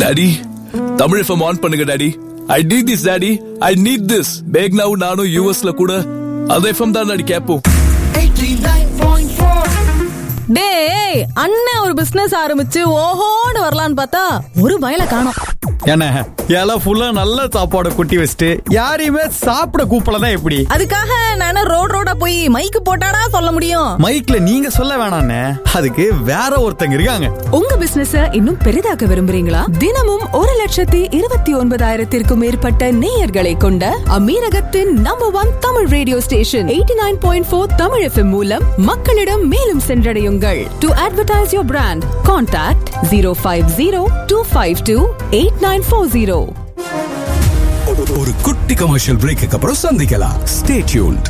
daddy Tamil FM on பண்ணுங்க daddy I need this daddy I need this பேக்னாவும் நானும் யூஎஸ்ல கூட அந்த எஃப்எம் தான் டாடி கேட்போம் டேய் அண்ணன் ஒரு பிசினஸ் ஆரம்பிச்சு ஓஹோன்னு வரலான்னு பார்த்தா ஒரு பயல காணோம் என்ன இலை ஃபுல்லா நல்ல சாப்பாடு கொட்டி வச்சுட்டு யாரையுமே சாப்பிட கூப்பிடல எப்படி அதுக்காக நானே ரோட் ரோடா போய் மைக்கு போட்டாடா சொல்ல முடியும் மைக்ல நீங்க சொல்ல வேணாண்ணே அதுக்கு வேற ஒருத்தங்க இருக்காங்க உங்க பிசினஸ இன்னும் பெரிதாக்க விரும்புறீங்களா தினமும் ஒரு லட்சத்தி இருபத்தி ஒன்பதாயிரத்திற்கும் மேற்பட்ட நேயர்களை கொண்ட அமீரகத்தின் number one Tamil radio station eighty nine point four Tamil FM மூலம் மக்களிடம் மேலும் சென்றடையுங்கள் to advertise your brand contact zero five zero two five two eight nine four zero ஒரு குட்டி கமர்ஷியல் பிரேக்கு அப்புறம் சந்திக்கலாம் ஸ்டே டியூன்ட்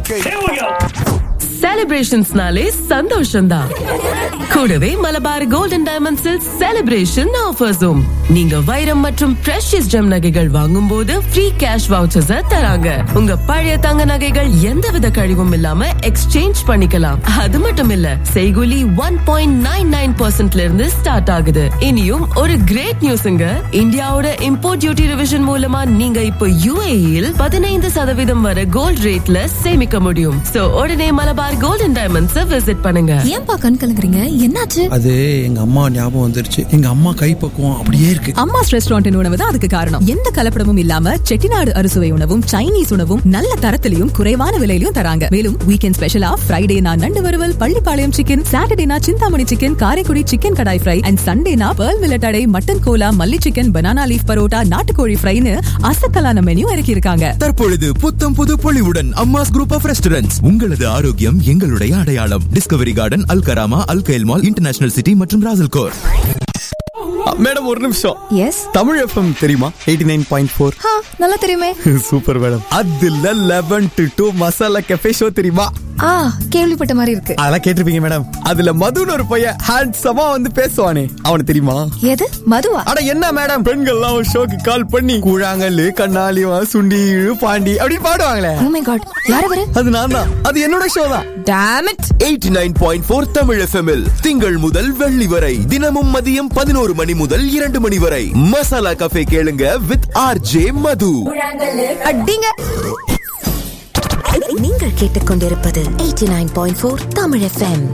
செலிப்ரேஷன்ஸ்னாலே சந்தோஷம்தான் கூடவே மலபார் கோல்டன் டைமண்ட்ஸில் செலிப்ரேஷன் ஆஃபர்ஸும் நீங்க வைரம் மற்றும் பிரஷியஸ் ஜெம் நகைகள் வாங்கும் போது ஃப்ரீ கேஷ் வவுச்சர்ஸ் தராங்க உங்க பழைய தங்க நகைகள் எந்தவித கழிவும் இல்லாம எக்ஸ்சேஞ்ச் பண்ணிக்கலாம் அது மட்டும் இல்ல செய்குலி ஒன் பாயிண்ட் நைன் நைன் பர்சன்ட்ல இருந்து ஸ்டார்ட் ஆகுது இனியும் ஒரு கிரேட் நியூஸ்ங்க இந்தியாவோட இம்போர்ட் டியூட்டி ரிவிஷன் மூலமா நீங்க இப்போ யுஏஇல் பதினைந்து சதவீதம் வரை கோல்ட் ரேட்ல சேமிக்க முடியும் சோ உடனே மலபார் கோல்டன் டைமண்ட்ஸ் விசிட் பண்ணுங்க ஏன்பா கண் கலங்குறீங்க என்னாச்சு அது எங்க அம்மா ஞாபகம் வந்துருச்சு எங்க அம்மா கைப்பக்குவம் அப்படியே இருக்கு அம்மாஸ் ரெஸ்டாரண்ட் உணவு தான் அதுக்கு காரணம் எந்த கலப்படமும் இல்லாம செட்டிநாடு அறுசுவை உணவும் சைனீஸ் உணவும் நல்ல தரத்திலையும் குறைவான விலையிலும் தராங்க மேலும் வீக்கெண்ட் ஸ்பெஷலா ஃப்ரைடேனா நண்டு வறுவல் பள்ளிப்பாளையம் சிக்கன் சாட்டர்டேனா Chintamani chicken Karaikudi chicken kadai fry and சண்டேனா பேர்ல் வில்லட்டடை மட்டன் கோலா மல்லி சிக்கன் பனானா லீஃப் பரோட்டா நாட்டுக்கோழி ஃப்ரைன்னு அசத்தலான மெனு இறக்கி இருக்காங்க தற்பொழுது புத்தம் புது பொலிவுடன் அம்மாஸ் குரூப் ஆஃப் ரெஸ்டாரண்ட்ஸ் உங்களது ஆரோக்கியம் எங்களுடைய அடையாளம் Discovery Garden Al Karama Al Khail mall International City மற்றும் ராசல்கோர் மேடம் ஒரு நிமிஷம் எஸ் தமிழ் எஃப்எம் தெரியுமா எயிட்டி நைன் பாயிண்ட் ஃபோர் நல்லா தெரியுமே சூப்பர் மேடம் அதுல eleven to two masala cafe show தெரியுமா ஆ கேள்விப்பட்ட மாதிரி இருக்கு அதெல்லாம் கேட்டிருப்பீங்க மேடம் அதுல மதுன்னு ஒரு பையன் ஹேண்ட்ஸமா வந்து பேசுவானே அவனுக்கு தெரியுமா எது மதுவா அட என்ன மேடம் பெண்கள்லாம் ஒரு ஷோக்கு கால் பண்ணி கூழாங்கல்லு கண்ணாலி சுண்டி பாண்டி அப்படின்னு பாடுவாங்களே ஓ மை காட் யார் அவரு அது நான் தான் அது என்னோட ஷோ தான் டாம் இட் eighty nine point four Tamil எஃப்எம்எல் திங்கள் முதல் வெள்ளி வரை தினமும் மதியம் பதினோரு மணி முதல் இரண்டு மணி வரை மசாலா கஃபே கேளுங்க வித் ஆர் ஜே மது அடிங்க நீங்கள் கேட்டுக்கொண்டிருப்பது eighty nine point four Tamil FM